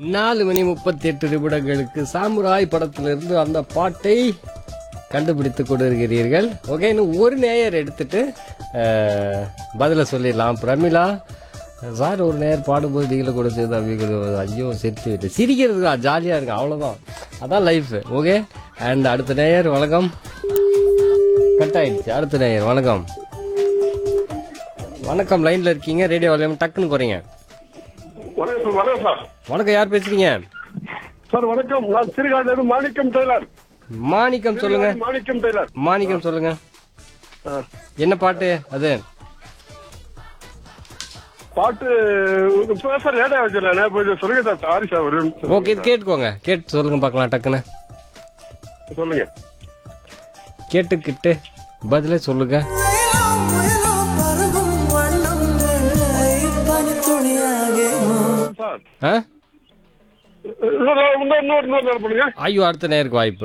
நாலு மணி முப்பத்தி எட்டு நிமிடங்களுக்கு சாமுராய் படத்திலிருந்து அந்த பாட்டை கண்டுபிடித்து கொண்டிருக்கிறீர்கள் ஓகே இன்னும் ஒரு நேயர் எடுத்துட்டு அஹ், பதில சொல்லிடலாம் பிரமிளா சார் ஒரு நேயர் பாடும்போது நீங்கள கூட சேர்ந்து அவங்க ஐயோ சிரிச்சு விட்டு சிரிக்கிறதுக்கா ஜாலியாக இருக்கு அவ்வளோதான் அதான் லைஃப் ஓகே அண்ட் அடுத்த நேயர் வணக்கம் கட் ஆயிடுச்சு அடுத்த நேயர் வணக்கம் வணக்கம் லைன்ல இருக்கீங்க ரேடியோ வால்யூம் டக்குன்னு குறைங்க வணக்கம் சார் வணக்கம் சார் வணக்கம் யார் பேசுறீங்க சார் வணக்கம் நான் சிறுகாடு மாணிக்கம் டெய்லர் மாணிக்கம் சொல்லுங்க மாணிக்கம் டெய்லர் மாணிக்கம் சொல்லுங்க ஆ. என்ன பாட்டு அது பாட்டு இப்போ சார் ரேடியோ வச்சிடலாம் கொஞ்சம் சொல்லுங்க சார் சாரி சார் ஒரு நிமிஷம். ஓகே இது கேட்டுக்கோங்க கேட்டு சொல்லுங்க பார்க்கலாம் டக்குன்னு சொல்லுங்க கேட்டுக்கிட்டு பதிலே சொல்லுங்க சார் ஆ இன்னொரு இன்னொரு இன்னொரு இன்னொரு நேரம் பண்ணுங்க ஐயோ அடுத்த நேருக்கு வாய்ப்பு